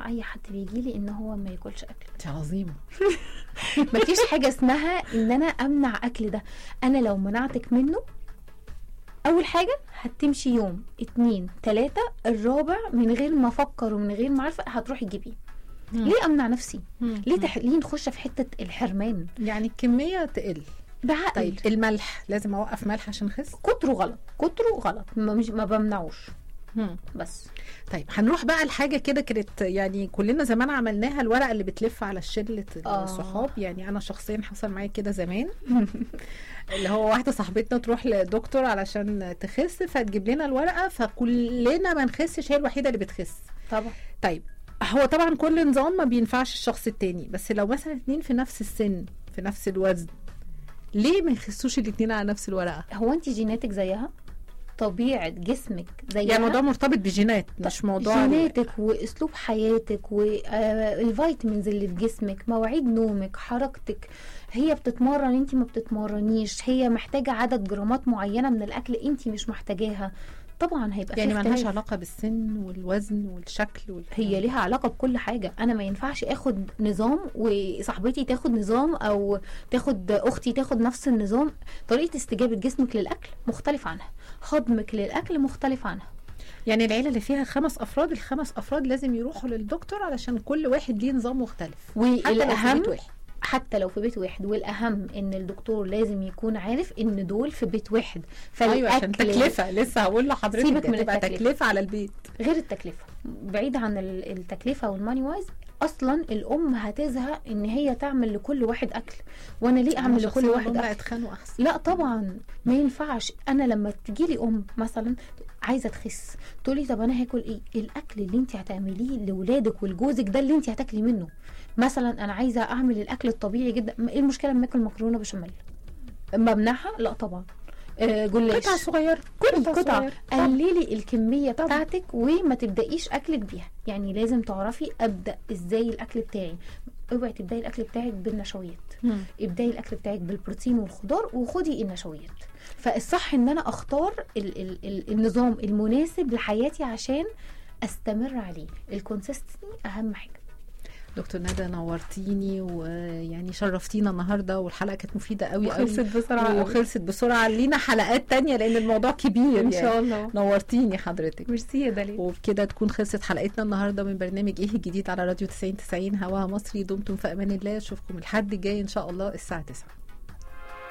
بمنع اي حد بيجي لي ان هو ما ياكلش اكل انت عظيمه مفيش حاجه اسمها ان انا امنع اكل ده انا لو منعتك منه اول حاجه هتمشي يوم اتنين تلاتة الرابع من غير ما افكر ومن غير ما عارفه هتروحي تجيبيه ليه امنع نفسي ليه تح... ليه نخش في حته الحرمان يعني الكميه تقل بعقل طيب الملح لازم اوقف ملح عشان اخس كتره غلط كتره غلط ما, مش ما بمنعوش بس طيب هنروح بقى لحاجه كده كانت يعني كلنا زمان عملناها الورقه اللي بتلف على شله آه. الصحاب يعني انا شخصيا حصل معايا كده زمان اللي هو واحده صاحبتنا تروح لدكتور علشان تخس فتجيب لنا الورقه فكلنا ما نخسش هي الوحيده اللي بتخس طبعا طيب هو طبعا كل نظام ما بينفعش الشخص التاني بس لو مثلا اتنين في نفس السن في نفس الوزن ليه ما يخسوش الاتنين على نفس الورقه هو انت جيناتك زيها طبيعه جسمك زيها يعني الموضوع مرتبط بجينات مش موضوع جيناتك واسلوب حياتك والفيتامينز اللي في جسمك مواعيد نومك حركتك هي بتتمرن انت ما بتتمرنيش هي محتاجه عدد جرامات معينه من الاكل انت مش محتاجاها طبعا هيبقى يعني في ما لهاش اختلاف. علاقه بالسن والوزن والشكل وال... هي ليها علاقه بكل حاجه انا ما ينفعش اخد نظام وصاحبتي تاخد نظام او تاخد اختي تاخد نفس النظام طريقه استجابه جسمك للاكل مختلف عنها هضمك للاكل مختلف عنها يعني العيله اللي فيها خمس افراد الخمس افراد لازم يروحوا للدكتور علشان كل واحد ليه نظام مختلف حتى لو في والاهم بيت واحد. حتى لو في بيت واحد والاهم ان الدكتور لازم يكون عارف ان دول في بيت واحد ايوه عشان فالاكل تكلفه لسه هقول لحضرتك سيبك دي من هتبقى التكلفة. تكلفه على البيت غير التكلفه بعيد عن ال- التكلفه والماني وايز اصلا الام هتزهق ان هي تعمل لكل واحد اكل وانا ليه اعمل لكل واحد اكل اتخانقوا احسن لا طبعا ما ينفعش انا لما تجي لي ام مثلا عايزه تخس تقولي طب انا هاكل ايه الاكل اللي انت هتعمليه لاولادك ولجوزك ده اللي انت هتاكلي منه مثلا انا عايزه اعمل الاكل الطبيعي جدا ما- ايه المشكله لما اكل مكرونه بشاميل بمنعها لا طبعا آه جلاش قطعه صغيره كل قطعة قطعة صغيرة. طبعا. قللي الكمية بتاعتك وما تبدأيش أكلك بيها يعني لازم تعرفي أبدأ إزاي الأكل بتاعي اوعي تبدأي الأكل بتاعك بالنشويات مم. ابدأي الأكل بتاعك بالبروتين والخضار وخدي النشويات فالصح إن أنا أختار ال ال ال النظام المناسب لحياتي عشان أستمر عليه الكونسيستني أهم حاجة دكتور ندى نورتيني ويعني شرفتينا النهارده والحلقه كانت مفيده قوي قوي وخلصت بسرعة قوي. وخلصت بسرعه لينا حلقات تانية لان الموضوع كبير إن يعني. شاء الله نورتيني حضرتك ميرسي يا دليل وبكده تكون خلصت حلقتنا النهارده من برنامج ايه الجديد على راديو 90 90 هواها مصري دمتم في امان الله اشوفكم الحد الجاي ان شاء الله الساعه 9